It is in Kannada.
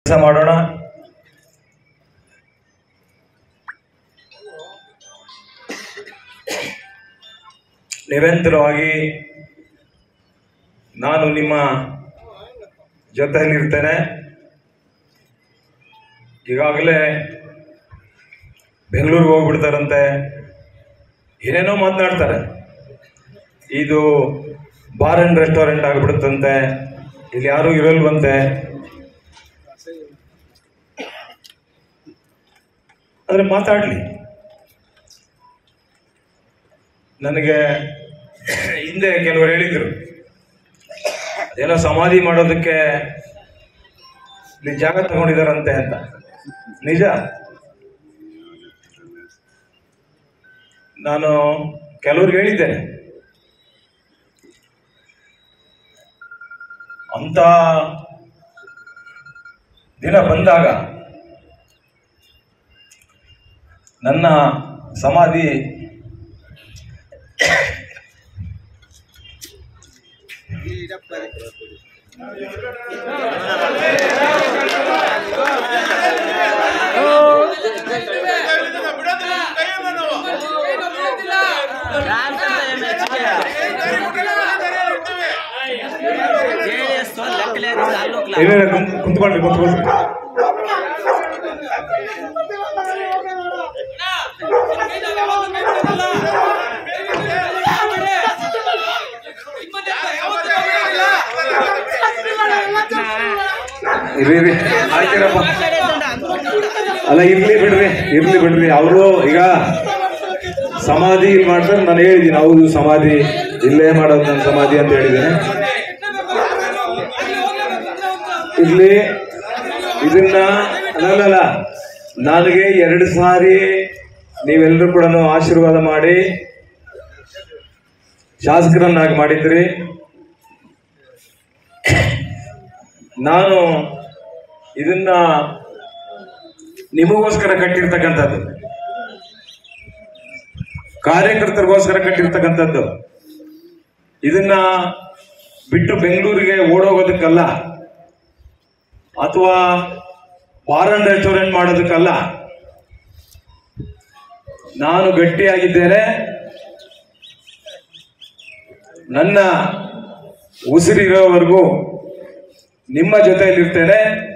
ಕೆಲಸ ಮಾಡೋಣ ನಿರಂತರವಾಗಿ ನಾನು ನಿಮ್ಮ ಜೊತೆಯಲ್ಲಿರ್ತೇನೆ ಈಗಾಗಲೇ ಬೆಂಗಳೂರಿಗೆ ಹೋಗ್ಬಿಡ್ತಾರಂತೆ ಏನೇನೋ ಮಾತನಾಡ್ತಾರೆ ಇದು ಬಾರ್ ಆ್ಯಂಡ್ ರೆಸ್ಟೋರೆಂಟ್ ಆಗಿಬಿಡುತ್ತಂತೆ ಇಲ್ಲಿ ಯಾರೂ ಇರಲ್ವಂತೆ ಆದರೆ ಮಾತಾಡಲಿ ನನಗೆ ಹಿಂದೆ ಕೆಲವರು ಹೇಳಿದರು ಏನೋ ಸಮಾಧಿ ಮಾಡೋದಕ್ಕೆ ಇಲ್ಲಿ ಜಾಗ ತಗೊಂಡಿದಾರಂತೆ ಅಂತ ನಿಜ ನಾನು ಕೆಲವ್ರಿಗೆ ಹೇಳಿದ್ದೇನೆ ಅಂತ ದಿನ ಬಂದಾಗ ನನ್ನ ಸಮಾಧಿ ಜೆಡಿಎಸ್ ಲೆಕ್ಕలేదు ತಾಲೂಕ್ಲ ಇಲ್ಲ ಇಲ್ಲ, ಕುಂತ್- ಕುಂತ್ಕೊಳ್ರಿ ಕುಂತ್ಕೊಳ್ರಿ ಇರ್ರಿ ಇರ್ರಿ ಆಯ್ತಿರಪ್ಪ ಅಲ್ಲ ಇರ್ಲಿ ಬಿಡ್ರಿ ಇರ್ಲಿ ಬಿಡ್ರಿ ಅವರು ಈಗ ಸಮಾಧಿ ಇಲ್ಲಿ ಮಾಡ್ತಾರೆ ನಾನು ಹೇಳಿದ್ದೀನಿ ಹೌದು ಸಮಾಧಿ ಇಲ್ಲೇ ಮಾಡೋದು ನನ್ನ ಸಮಾಧಿ ಅಂತ ಹೇಳಿದ್ದೀನಿ ಇಲ್ಲಿ ಇದನ್ನ ಅಲ್ಲಲ್ಲ ನನಗೆ ಎರಡು ಸಾರಿ ನೀವೆಲ್ಲರೂ ಕೂಡ ಆಶೀರ್ವಾದ ಮಾಡಿ ಶಾಸಕರನ್ನಾಗಿ ಮಾಡಿದ್ರಿ ನಾನು ಇದನ್ನ ನಿಮಗೋಸ್ಕರ ಕಟ್ಟಿರ್ತಕ್ಕಂಥದ್ದು ಕಾರ್ಯಕರ್ತರಿಗೋಸ್ಕರ ಕಟ್ಟಿರ್ತಕ್ಕಂಥದ್ದು ಇದನ್ನ ಬಿಟ್ಟು ಬೆಂಗಳೂರಿಗೆ ಓಡೋಗೋದಕ್ಕಲ್ಲ ಅಥವಾ ಬಾರ್ ಅಂಡ್ ರೆಸ್ಟೋರೆಂಟ್ ಮಾಡೋದಕ್ಕಲ್ಲ ನಾನು ಗಟ್ಟಿಯಾಗಿದ್ದೇನೆ ನನ್ನ ಉಸಿರಿರೋವರೆಗೂ ನಿಮ್ಮ ಜೊತೆಯಲ್ಲಿರ್ತೇನೆ